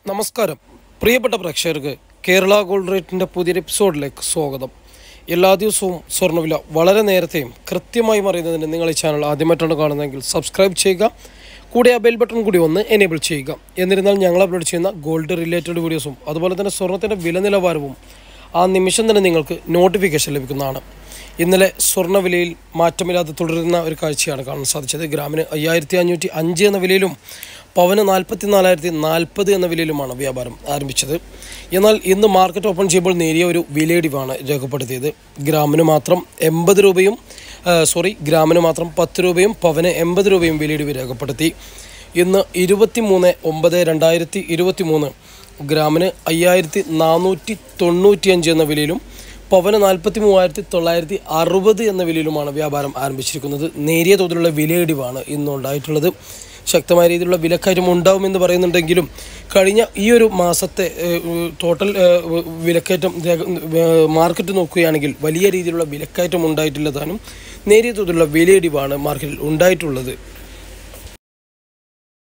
നമസ്കാരം പ്രിയപ്പെട്ട പ്രേക്ഷകർക്ക് കേരള ഗോൾഡ് റേറ്റിൻ്റെ പുതിയൊരു എപ്പിസോഡിലേക്ക് സ്വാഗതം എല്ലാ ദിവസവും സ്വർണ്ണവില വളരെ നേരത്തെയും കൃത്യമായും അറിയുന്നതിന് നിങ്ങൾ ഈ ചാനൽ ആദ്യമായിട്ടാണ് കാണുന്നതെങ്കിൽ സബ്സ്ക്രൈബ് ചെയ്യുക കൂടെ ആ ബെൽ ബട്ടൺ കൂടി ഒന്ന് എനേബിൾ ചെയ്യുക എന്നിരുന്നാൽ ഞങ്ങൾ അപ്ലോഡ് ചെയ്യുന്ന ഗോൾഡ് റിലേറ്റഡ് വീഡിയോസും അതുപോലെ തന്നെ സ്വർണ്ണത്തിൻ്റെ വില നിലവാരവും ആ നിമിഷം തന്നെ നിങ്ങൾക്ക് നോട്ടിഫിക്കേഷൻ ലഭിക്കുന്നതാണ് ഇന്നലെ സ്വർണ്ണവിലയിൽ മാറ്റമില്ലാതെ തുടരുന്ന ഒരു കാഴ്ചയാണ് കാണാൻ സാധിച്ചത് ഗ്രാമിന് അയ്യായിരത്തി അഞ്ഞൂറ്റി അഞ്ച് എന്ന വിലയിലും പവന് നാൽപ്പത്തി നാലായിരത്തി നാൽപ്പത് എന്ന വിലയിലുമാണ് വ്യാപാരം ആരംഭിച്ചത് എന്നാൽ ഇന്ന് മാർക്കറ്റ് ഓപ്പൺ ചെയ്യുമ്പോൾ നേരിയ ഒരു വിലയിടിവാണ് രേഖപ്പെടുത്തിയത് ഗ്രാമിന് മാത്രം എൺപത് രൂപയും ആ, സോറി ഗ്രാമിന് മാത്രം പത്ത് രൂപയും പവന് എൺപത് രൂപയും വിലയിടിവ് രേഖപ്പെടുത്തി ഇന്ന് ഇരുപത്തി മൂന്ന് ഒമ്പത് രണ്ടായിരത്തി ഇരുപത്തി മൂന്ന് ഗ്രാമിന് അയ്യായിരത്തി നാനൂറ്റി തൊണ്ണൂറ്റിയഞ്ച് എന്ന വിലയിലും പവന് നാൽപ്പത്തി മൂവായിരത്തി തൊള്ളായിരത്തി അറുപത് എന്ന വിലയിലുമാണ് വ്യാപാരം ആരംഭിച്ചിരിക്കുന്നത് നേരിയ തോതിലുള്ള വിലയിടിവാണ് ഇന്നുണ്ടായിട്ടുള്ളത് ശക്തമായ രീതിയിലുള്ള വിലക്കയറ്റം ഉണ്ടാവുമെന്ന് പറയുന്നുണ്ടെങ്കിലും കഴിഞ്ഞ ഈ ഒരു മാസത്തെ ഏഹ്, ടോട്ടൽ ഏഹ്, വിലക്കയറ്റം രേഖ- ഏഹ്, മാർക്കറ്റ് നോക്കുകയാണെങ്കിൽ വലിയ രീതിയിലുള്ള വിലക്കയറ്റം ഉണ്ടായിട്ടില്ല താനും നേരിയ തോതിലുള്ള വിലയിടിവാണ് മാർക്കറ്റിൽ ഉണ്ടായിട്ടുള്ളത്